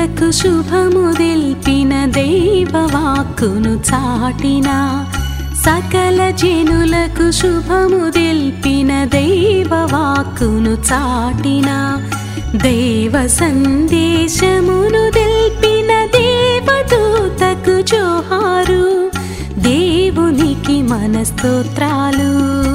జనులకు శుభము తెల్పిన దైవవాక్కును చాటిన సకల జనులకు శుభము తెల్పిన దైవవాక్కును చాటిన దైవ సందేశమును తెల్పిన దేవదూతకు జోహారు దేవునికి మన స్తోత్రాలు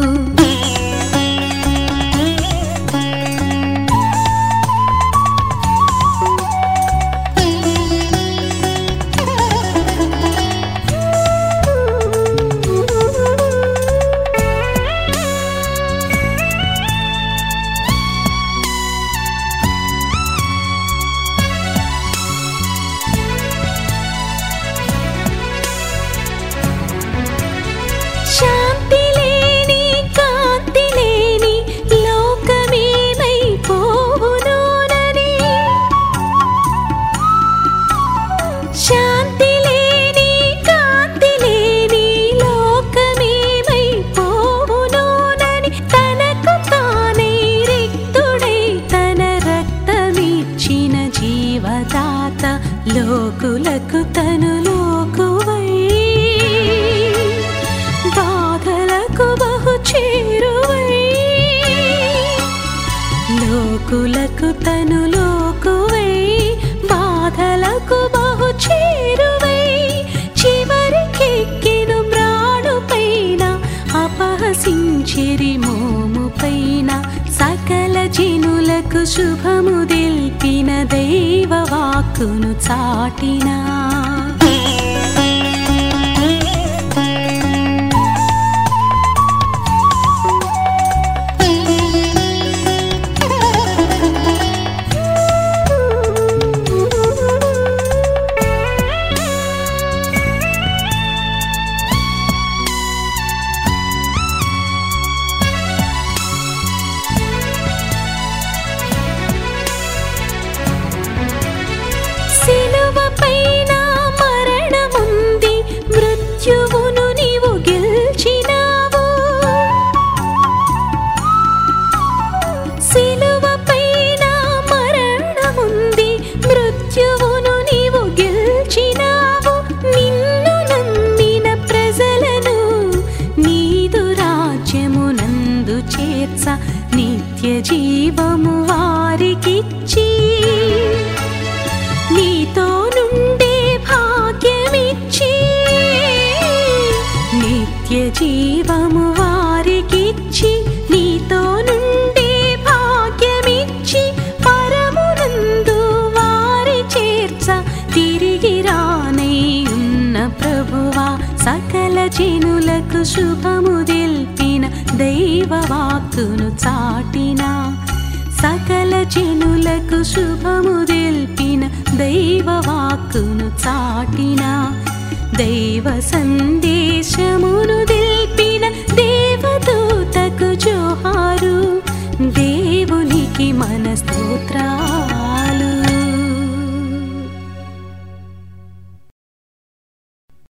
శాంతి లేని కాంతి లేని లోకమేమైపోవునోనని శాంతి లేని కాంతి లేని లోకమేమైపోవునోనని తనకు తానే రిక్తుడై తన రక్తమిచ్చిన జీవదాత లోకులకు తను లోకువై బాధలకు బహు చేరువై లోకులకు తను లోకువై బాధలకు బహు చేరువై చివరికెక్కెను మ్రాడు పైన అపహసించిరి మోము పైన సకల జనులకు శుభము తెల్పిన దైవ వాక్కును చాటినా సిలువ పైన మరణముంది మృత్యువును నీవు గెల్చినావు సిలువ పైన మరణముంది మృత్యువును నీవు గెల్చినావు నిన్ను నమ్మిన ప్రజలను నీదు రాజ్యమునందు చేర్చ నిత్య జీవము వారికిచ్చి నీతో నుండే భాగ్యమిచ్చి నిత్య జీవము వారికిచ్చి నీతో నుండే భాగ్యమిచ్చి పరమునందు వారి చేర్చ తిరిగి రానై ఉన్న ప్రభువా సకల జనులకు శుభము తెల్పిన దైవ వాక్కును చాటినా సకల జనులకు శుభము తెల్పిన దైవ వాక్కును చాటిన దైవ సందేశమును తెల్పిన దేవదూతకు జోహారు దేవునికి మన స్తోత్రాలు